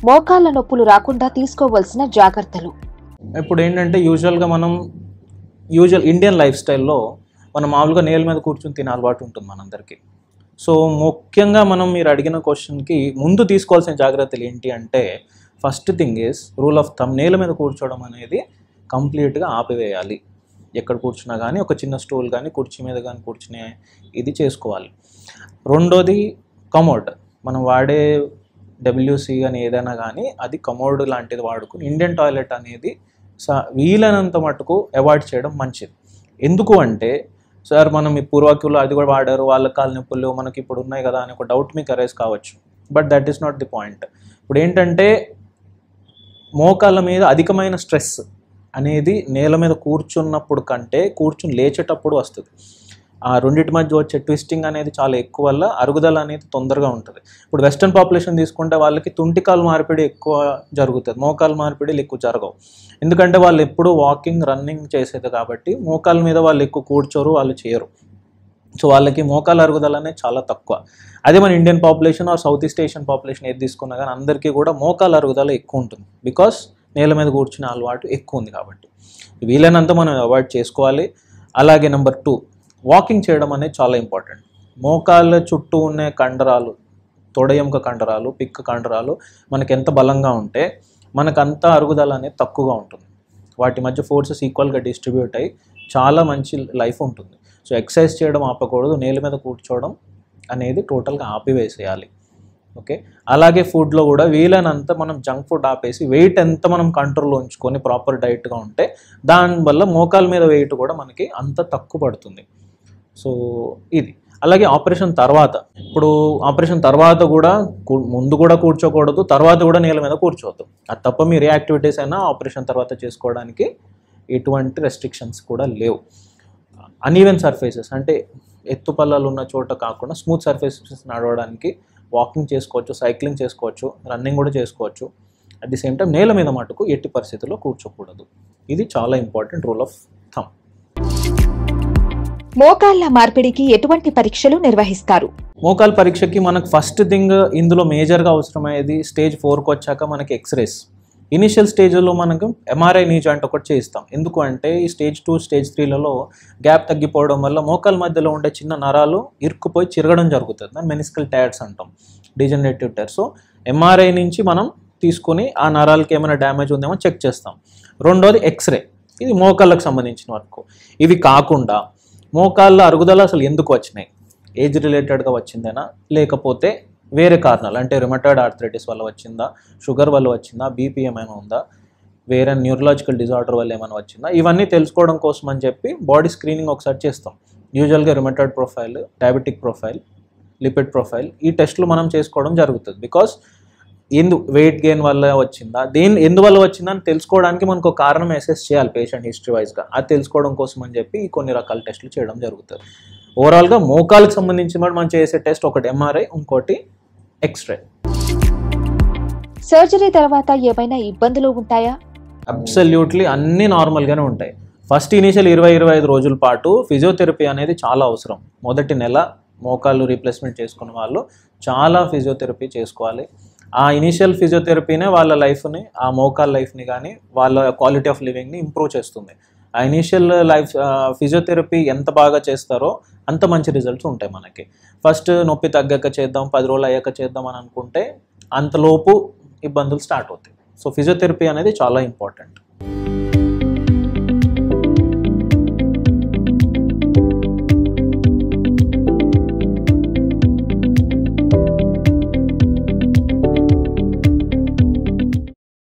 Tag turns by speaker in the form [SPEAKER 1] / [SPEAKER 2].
[SPEAKER 1] మోకాళ్ల నొప్పులు రాకుండా తీసుకోవలసిన జాగ్రత్తలు
[SPEAKER 2] ఇప్పుడు ఏంటంటే యూజువల్గా మనం యూజువల్ ఇండియన్ లైఫ్ స్టైల్లో మనం మామూలుగా నేల మీద కూర్చొని తినే అలవాటు ఉంటుంది మనందరికీ సో ముఖ్యంగా మనం మీరు అడిగిన క్వశ్చన్కి ముందు తీసుకోవాల్సిన జాగ్రత్తలు ఏంటి అంటే first thing is rule of thumb నేల మీద కూర్చోవడం అనేది కంప్లీట్గా ఆపివేయాలి ఎక్కడ కూర్చున్నా కానీ ఒక చిన్న స్టూల్ కానీ కుర్చీ మీద కానీ కూర్చునే ఇది చేసుకోవాలి రెండోది కమోడ్ మనం వాడే డబ్ల్యూసి అని ఏదైనా కానీ అది కమోడ్ లాంటిది వాడుకుని ఇండియన్ టాయిలెట్ అనేది స- వీలైనంత మటుకు అవాయిడ్ చేయడం మంచిది ఎందుకు అంటే సార్ మనం ఈ పూర్వకులు అది కూడా వాడారు వాళ్ళ కాళ్ళ నొప్పులు మనకి ఇప్పుడు ఉన్నాయి కదా అని ఒక డౌట్ మీకు అరైజ్ కావచ్చు but that is not the point ఇప్పుడు ఏంటంటే మోకాళ్ళ మీద అధికమైన స్ట్రెస్ అనేది నేల మీద కూర్చున్నప్పుడు కంటే కూర్చుని లేచేటప్పుడు వస్తుంది ఆ రెండింటి మధ్య వచ్చే ట్విస్టింగ్ అనేది చాలా ఎక్కువ వల్ల అరుగుదల అనేది తొందరగా ఉంటుంది ఇప్పుడు వెస్ట్రన్ పాపులేషన్ తీసుకుంటే వాళ్ళకి తుంటికాలు మార్పిడి ఎక్కువ జరుగుతుంది మోకాలు మార్పిడిలు ఎక్కువ జరగవు ఎందుకంటే వాళ్ళు ఎప్పుడూ వాకింగ్ రన్నింగ్ చేసేది కాబట్టి మోకాల మీద వాళ్ళు ఎక్కువ కూర్చోరు వాళ్ళు చేయరు సో వాళ్ళకి మోకాల అరుగుదల అనేది చాలా తక్కువ అదే మన Indian population or south east Asian population ఏది తీసుకున్నా కానీ అందరికీ కూడా మోకాల అరుగుదల ఎక్కువ ఉంటుంది బికాస్ నేల మీద కూర్చునే అలవాటు ఎక్కువ ఉంది కాబట్టి వీలైనంత మనం అవాయిడ్ చేసుకోవాలి అలాగే నెంబర్ టూ వాకింగ్ చేయడం అనేది చాలా ఇంపార్టెంట్ మోకాళ్ళ చుట్టూ ఉన్న కండరాలు తొడయంక కండరాలు పిక్క కండరాలు మనకి ఎంత బలంగా ఉంటే మనకంత అరుగుదల అనేది తక్కువగా ఉంటుంది వాటి మధ్య ఫోర్సెస్ ఈక్వల్గా డిస్ట్రిబ్యూట్ అయ్యి చాలా మంచి లైఫ్ ఉంటుంది సో ఎక్సర్సైజ్ చేయడం ఆపకూడదు నేల మీద కూర్చోవడం అనేది టోటల్గా ఆపివేసేయాలి ఓకే అలాగే ఫుడ్లో కూడా వీలైనంత మనం జంక్ ఫుడ్ ఆపేసి వెయిట్ ఎంత మనం కంట్రోల్లో ఉంచుకొని ప్రాపర్ డైట్గా ఉంటే దానివల్ల మోకాల మీద వెయిట్ కూడా మనకి అంత తక్కువ పడుతుంది సో ఇది అలాగే ఆపరేషన్ తర్వాత ఇప్పుడు ఆపరేషన్ తర్వాత కూడా కూ- ముందు కూడా కూర్చోకూడదు తర్వాత కూడా నేల మీద కూర్చోవద్దు అది తప్ప మీరు ఏ యాక్టివిటీస్ అయినా ఆపరేషన్ తర్వాత చేసుకోవడానికి ఎటువంటి రెస్ట్రిక్షన్స్ కూడా లేవు అన్ఈవెన్ సర్ఫేసెస్ అంటే ఎత్తుపల్లాలు ఉన్న చోట కాకుండా స్మూత్ సర్ఫేసెస్ నడవడానికి వాకింగ్ చేసుకోవచ్చు సైక్లింగ్ చేసుకోవచ్చు రన్నింగ్ కూడా చేసుకోవచ్చు అట్ ది సేమ్ టైం నేల మీద మటుకు ఎట్టి పరిస్థితుల్లో కూర్చోకూడదు ఇది చాలా ఇంపార్టెంట్ రూల్ ఆఫ్ థమ్
[SPEAKER 1] మోకాళ్ల మార్పిడికి ఎటువంటి పరీక్షలు నిర్వహిస్తారు
[SPEAKER 2] మోకాల్ పరీక్షకి మనకు ఫస్ట్ థింగ్ ఇందులో మేజర్గా అవసరమయ్యేది స్టేజ్ ఫోర్కి వచ్చాక మనకి ఎక్స్రేస్ ఇనిషియల్ స్టేజ్లో మనకు ఎంఆర్ఐ నీ జాయింట్ ఒకటి చేయిస్తాం ఎందుకు అంటే ఈ స్టేజ్ టూ స్టేజ్ త్రీలలో గ్యాప్ తగ్గిపోవడం వల్ల మోకాల మధ్యలో ఉండే చిన్న నరాలు ఇరుక్కుపోయి చిరగడం జరుగుతుంది దాన్ని మెనిస్కల్ టైర్స్ అంటాం డిజనరేటివ్ టైర్ సో ఎంఆర్ఐ నుంచి మనం తీసుకొని ఆ నరాలకి ఏమైనా డ్యామేజ్ ఉందేమో చెక్ చేస్తాం రెండోది ఎక్స్రే ఇది మోకాళ్ళకు సంబంధించిన వరకు ఇవి కాకుండా మోకాళ్ళ అరుగుదల అసలు ఎందుకు వచ్చినాయి ఏజ్ రిలేటెడ్గా వచ్చిందేనా లేకపోతే వేరే కారణాలు అంటే రిమటైడ్ ఆర్థరైటిస్ వల్ల వచ్చిందా షుగర్ వల్ల వచ్చిందా బీపీ ఏమైనా ఉందా వేరే న్యూరలాజికల్ డిజార్డర్ వల్ల ఏమైనా వచ్చిందా ఇవన్నీ తెలుసుకోవడం కోసం అని చెప్పి బాడీ స్క్రీనింగ్ ఒకసారి చేస్తాం యూజువల్గా rheumatoid profile diabetic profile lipid profile ఈ టెస్ట్లు మనం చేసుకోవడం జరుగుతుంది బికాస్ ఎందు వెయిట్ గెయిన్ వల్ల వచ్చిందా దేని ఎందువల్ల వచ్చిందా అని తెలుసుకోవడానికి మనకు ఒక కారణం అసెస్ చేయాలి పేషెంట్ హిస్టరీ వైజ్గా అది తెలుసుకోవడం కోసం అని చెప్పి ఈ కొన్ని రకాల టెస్టులు చేయడం జరుగుతుంది ఓవరాల్గా మోకాలకు సంబంధించి మరి మనం చేసే టెస్ట్ ఒకటి ఎంఆర్ఐ ఇంకోటి ఎక్స్రే
[SPEAKER 1] సర్జరీ తర్వాత ఏమైనా ఇబ్బందులు ఉంటాయా
[SPEAKER 2] అబ్సల్యూట్లీ అన్నీ నార్మల్గానే ఉంటాయి ఫస్ట్ ఇనీషియల్ ఇరవై ఇరవై ఐదు రోజుల పాటు ఫిజియోథెరపీ అనేది చాలా అవసరం మొదటి నెల మోకాళ్ళు రీప్లేస్మెంట్ చేసుకున్న వాళ్ళు చాలా ఫిజియోథెరపీ చేసుకోవాలి ఆ ఇనీషియల్ ఫిజియోథెరపీనే వాళ్ళ లైఫ్ని ఆ మోకాల్ లైఫ్ని కానీ వాళ్ళ క్వాలిటీ ఆఫ్ లివింగ్ని ఇంప్రూవ్ చేస్తుంది ఆ ఇనీషియల్ లైఫ్ ఫిజియోథెరపీ ఎంత బాగా చేస్తారో అంత మంచి రిజల్ట్స్ ఉంటాయి మనకి ఫస్ట్ నొప్పి తగ్గాక చేద్దాం పది రోజులు అయ్యాక చేద్దాం అని అనుకుంటే అంతలోపు ఇబ్బందులు స్టార్ట్ అవుతాయి సో ఫిజియోథెరపీ అనేది చాలా ఇంపార్టెంట్